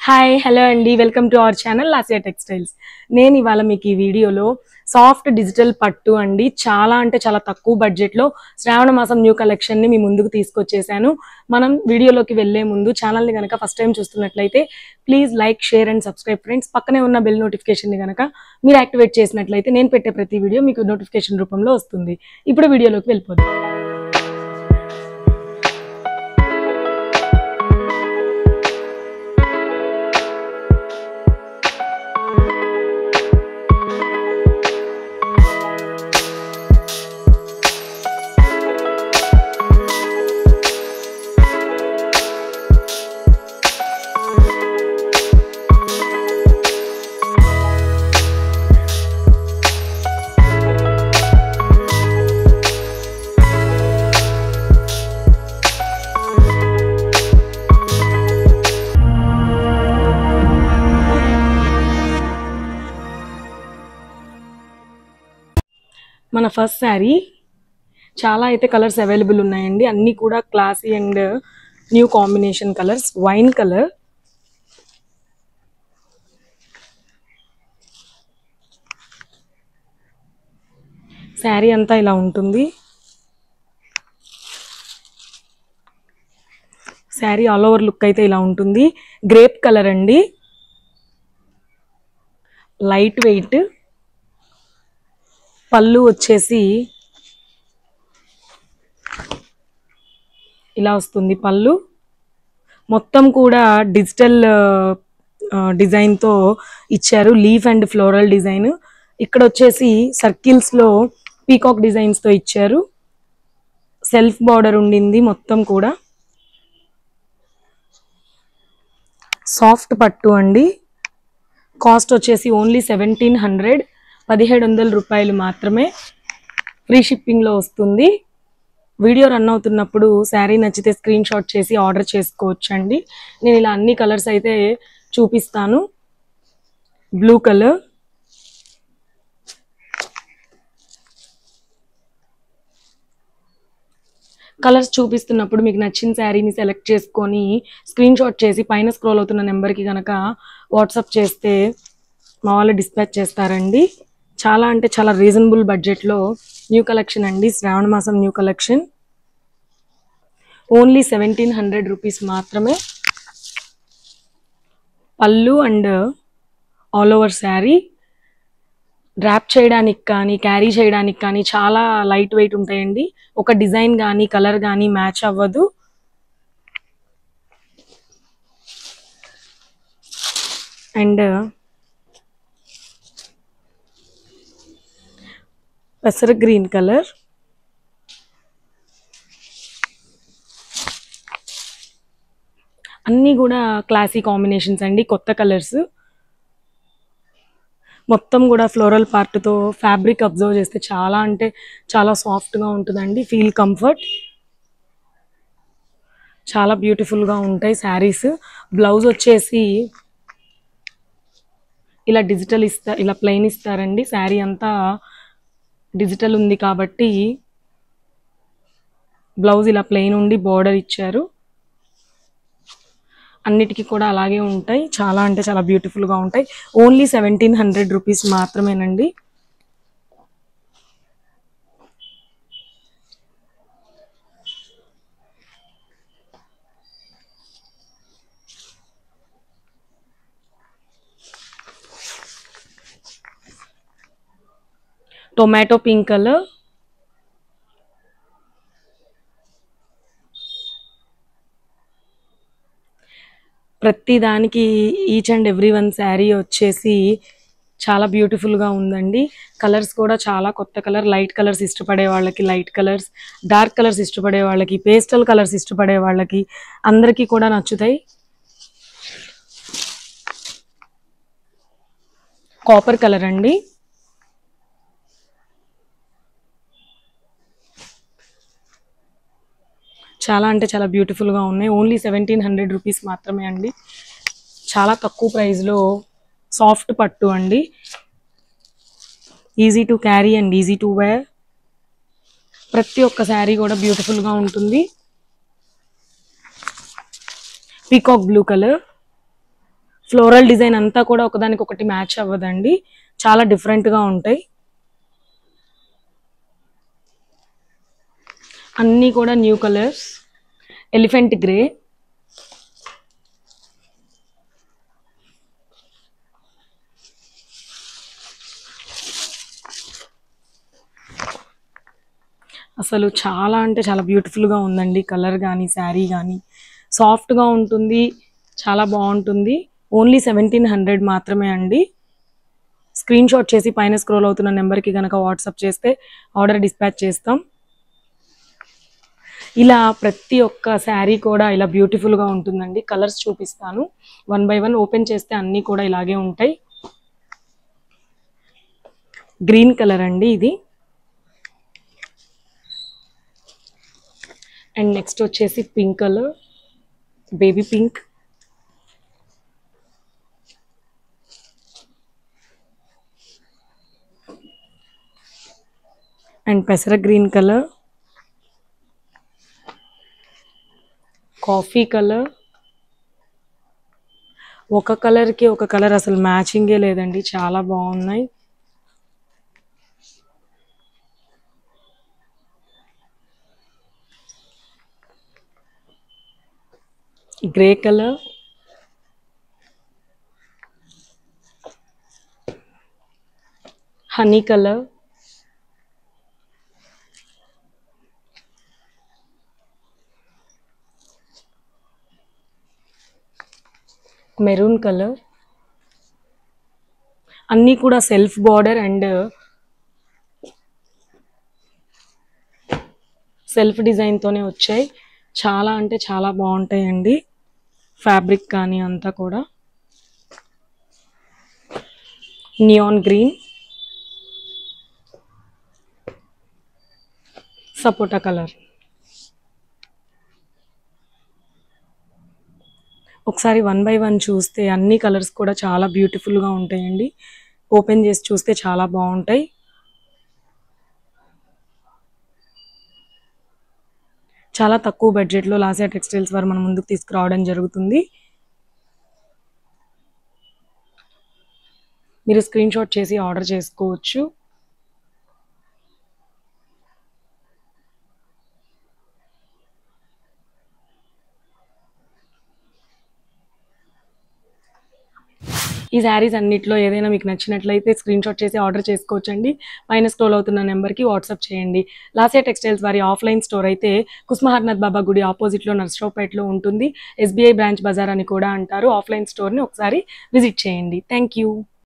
hi hello అండి welcome to our channel లాసియా textiles నేను ఇవాళ మీకు ఈ వీడియోలో సాఫ్ట్ డిజిటల్ పట్టు అండి చాలా అంటే చాలా తక్కువ బడ్జెట్లో శ్రావణ మాసం న్యూ కలెక్షన్ని మీ ముందుకు తీసుకొచ్చేసాను మనం వీడియోలోకి వెళ్లే ముందు ఛానల్ని కనుక ఫస్ట్ టైం చూస్తున్నట్లయితే please like share and subscribe friends పక్కనే ఉన్న బెల్ నోటిఫికేషన్ని కనుక మీరు యాక్టివేట్ చేసినట్లయితే నేను పెట్టే ప్రతి వీడియో మీకు నోటిఫికేషన్ రూపంలో వస్తుంది ఇప్పుడు వీడియోలోకి వెళ్ళిపోదాం మన ఫస్ట్ శారీ చాలా అయితే కలర్స్ అవైలబుల్ ఉన్నాయండి అన్నీ కూడా classy and new combination colours wine colour sari అంతా ఇలా ఉంటుంది శారీ ఆల్ ఓవర్ లుక్ అయితే ఇలా ఉంటుంది గ్రేప్ కలర్ అండి లైట్ వెయిట్ పళ్ళు వచ్చేసి ఇలా వస్తుంది పళ్ళు మొత్తం కూడా డిజిటల్ డిజైన్తో ఇచ్చారు లీఫ్ అండ్ ఫ్లోరల్ డిజైన్ ఇక్కడ వచ్చేసి సర్కిల్స్లో పీకాక్ డిజైన్స్తో ఇచ్చారు సెల్ఫ్ బార్డర్ ఉండింది మొత్తం కూడా సాఫ్ట్ పట్టు అండి కాస్ట్ వచ్చేసి ఓన్లీ సెవెంటీన్ హండ్రెడ్ పదిహేడు వందల రూపాయలు మాత్రమే ఫ్రీ షిప్పింగ్లో వస్తుంది వీడియో రన్ అవుతున్నప్పుడు శారీ నచ్చితే స్క్రీన్ షాట్ చేసి ఆర్డర్ చేసుకోవచ్చు అండి నేను ఇలా అన్ని కలర్స్ అయితే చూపిస్తాను బ్లూ కలర్ కలర్స్ చూపిస్తున్నప్పుడు మీకు నచ్చిన శారీని సెలెక్ట్ చేసుకొని స్క్రీన్ షాట్ చేసి పైన స్క్రోల్ అవుతున్న నెంబర్కి కనుక వాట్సాప్ చేస్తే మా వాళ్ళు డిస్పాచ్ చేస్తారండి చాలా అంటే చాలా రీజనబుల్ బడ్జెట్లో న్యూ కలెక్షన్ అండి శ్రావణ మాసం new collection only seventeen hundred rupees మాత్రమే పళ్ళు and all over sari drop చేయడానికి కానీ క్యారీ చేయడానికి కానీ చాలా లైట్ వెయిట్ ఉంటాయండి ఒక డిజైన్ కానీ కలర్ కానీ మ్యాచ్ అవ్వదు అండ్ పెసర గ్రీన్ కలర్ అన్నీ కూడా క్లాసీ కాంబినేషన్స్ అండి కొత్త కలర్స్ మొత్తం కూడా ఫ్లోరల్ పార్ట్తో ఫ్యాబ్రిక్ అబ్జర్వ్ చేస్తే చాలా అంటే చాలా సాఫ్ట్గా ఉంటుందండి ఫీల్ కంఫర్ట్ చాలా బ్యూటిఫుల్గా ఉంటాయి శారీస్ బ్లౌజ్ వచ్చేసి ఇలా డిజిటల్ ఇస్తా ఇలా ప్లెయిన్ ఇస్తారండి శారీ అంతా డిజిటల్ ఉంది కాబట్టి బ్లౌజ్ ఇలా ప్లెయిన్ ఉండి బార్డర్ ఇచ్చారు అన్నిటికీ కూడా అలాగే ఉంటాయి చాలా అంటే చాలా బ్యూటిఫుల్గా ఉంటాయి ఓన్లీ సెవెంటీన్ హండ్రెడ్ రూపీస్ మాత్రమేనండి టొమాటో పింక్ కలర్ ప్రతి దానికి each and every one sari వచ్చేసి చాలా బ్యూటిఫుల్గా ఉందండి కలర్స్ కూడా చాలా కొత్త కలర్ లైట్ కలర్స్ ఇష్టపడే వాళ్ళకి లైట్ కలర్స్ డార్క్ కలర్స్ ఇష్టపడే వాళ్ళకి పేస్టల్ కలర్స్ ఇష్టపడే వాళ్ళకి అందరికీ కూడా నచ్చుతాయి కాపర్ కలర్ అండి చాలా అంటే చాలా బ్యూటిఫుల్గా ఉన్నాయి ఓన్లీ సెవెంటీన్ హండ్రెడ్ రూపీస్ మాత్రమే అండి చాలా తక్కువ ప్రైస్లో సాఫ్ట్ పట్టు అండి easy to carry and easy to wear ప్రతి ఒక్క శారీ కూడా బ్యూటిఫుల్గా ఉంటుంది peacock blue colour floral design అంతా కూడా ఒకదానికి ఒకటి మ్యాచ్ అవ్వదండి చాలా different గా ఉంటాయి అన్నీ కూడా న్యూ కలర్స్ ఎలిఫెంట్ గ్రే అసలు చాలా అంటే చాలా బ్యూటిఫుల్గా ఉందండి కలర్ కానీ శారీ కానీ సాఫ్ట్గా ఉంటుంది చాలా బాగుంటుంది ఓన్లీ సెవెంటీన్ హండ్రెడ్ మాత్రమే అండి స్క్రీన్ షాట్ చేసి పైన స్క్రోల్ అవుతున్న నెంబర్కి కనుక వాట్సాప్ చేస్తే ఆర్డర్ డిస్పాచ్ చేస్తాం ఇలా ప్రతి ఒక్క శారీ కూడా ఇలా బ్యూటిఫుల్గా ఉంటుందండి కలర్స్ చూపిస్తాను వన్ బై వన్ ఓపెన్ చేస్తే అన్నీ కూడా ఇలాగే ఉంటాయి గ్రీన్ కలర్ అండి ఇది అండ్ నెక్స్ట్ వచ్చేసి pink colour baby pink and పెసర గ్రీన్ కలర్ కాఫీ కలర్ ఒక కలర్కి ఒక కలర్ అసలు మ్యాచింగే లేదండి చాలా బాగున్నాయి grey colour honey colour maroon colour అన్నీ కూడా సెల్ఫ్ బార్డర్ అండ్ సెల్ఫ్ డిజైన్తోనే వచ్చాయి చాలా అంటే చాలా బాగుంటాయండి ఫ్యాబ్రిక్ కానీ అంతా కూడా నియాన్ గ్రీన్ సపోటా కలర్ ఒకసారి వన్ బై వన్ చూస్తే అన్ని కలర్స్ కూడా చాలా బ్యూటిఫుల్గా ఉంటాయండి ఓపెన్ చేసి చూస్తే చాలా బాగుంటాయి చాలా తక్కువ బడ్జెట్లో లాసియా టెక్స్టైల్స్ వారు మన ముందుకు తీసుకురావడం జరుగుతుంది మీరు స్క్రీన్ షాట్ చేసి ఆర్డర్ చేసుకోవచ్చు ఈ శారీస్ అన్నిట్లో ఏదైనా మీకు నచ్చినట్లయితే స్క్రీన్ షాట్ చేసి ఆర్డర్ చేసుకోవచ్చండి పైన స్క్రోల్ అవుతున్న నెంబర్కి వాట్సాప్ చేయండి లాసియా టెక్స్టైల్స్ వారి ఆఫ్లైన్ స్టోర్ అయితే కుస్మహర్నాథ్ బాబా గుడి ఆపోజిట్లో నర్సరావుపేటలో ఉంటుంది ఎస్బీఐ బ్రాంచ్ బజార్ అని కూడా అంటారు ఆఫ్లైన్ స్టోర్ని ఒకసారి విజిట్ చేయండి థ్యాంక్ యూ